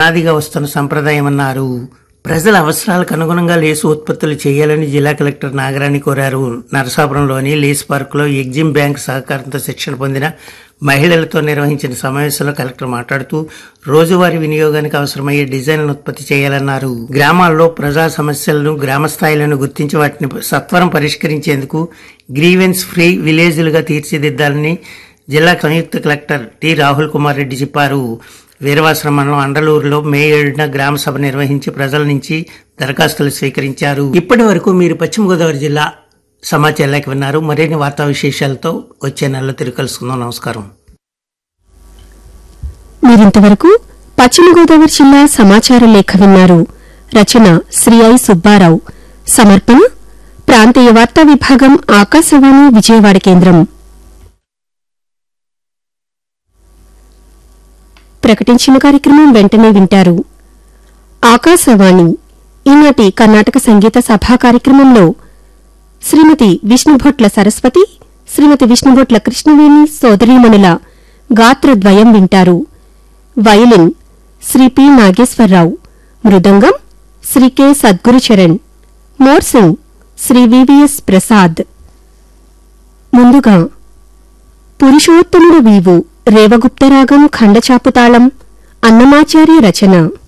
అనాదిగా వస్తున్న సంప్రదాయమన్నారు ప్రజల అవసరాలకు అనుగుణంగా లేసు ఉత్పత్తులు చేయాలని జిల్లా కలెక్టర్ నాగరాణి కోరారు నరసాపురంలోని లేస్ పార్కులో ఎగ్జిమ్ బ్యాంక్ సహకారంతో శిక్షణ పొందిన మహిళలతో నిర్వహించిన సమావేశంలో కలెక్టర్ మాట్లాడుతూ రోజువారీ వినియోగానికి అవసరమయ్యే డిజైన్లను ఉత్పత్తి చేయాలన్నారు గ్రామాల్లో ప్రజా సమస్యలను గ్రామ స్థాయిలను గుర్తించి వాటిని సత్వరం పరిష్కరించేందుకు గ్రీవెన్స్ ఫ్రీ విలేజ్లుగా తీర్చిదిద్దాలని జిల్లా సంయుక్త కలెక్టర్ టి రాహుల్ కుమార్ రెడ్డి చెప్పారు వీరవాసరం మండలం అండలూరులో మే ఏడున గ్రామ సభ నిర్వహించి ప్రజల నుంచి దరఖాస్తులు స్వీకరించారు ఇప్పటి వరకు మీరు పశ్చిమ గోదావరి జిల్లా సమాచారాలకు విన్నారు మరిన్ని వార్తా విశేషాలతో వచ్చే నెలలో తిరిగి కలుసుకుందాం నమస్కారం మీరింతవరకు పశ్చిమ గోదావరి జిల్లా సమాచార లేఖ విన్నారు రచన శ్రీ ఐ సుబ్బారావు సమర్పణ ప్రాంతీయ వార్తా విభాగం ఆకాశవాణి విజయవాడ కేంద్రం ప్రకటించిన కార్యక్రమం వెంటనే వింటారు ఆకాశవాణి ఈనాటి కర్ణాటక సంగీత సభా కార్యక్రమంలో శ్రీమతి విష్ణుభొట్ల సరస్వతి శ్రీమతి విష్ణుభొట్ల కృష్ణవేణి సోదరీమణుల గాత్రద్వయం వింటారు violin Shri P Nageswararao mridangam Shri K Sadgurucharan morsing Shri VVS Prasad ముందుగా పురుషోత్తముడు వీవు రేవగుప్తరాగం ఖండచాపుతాళం అన్నమాచార్య రచన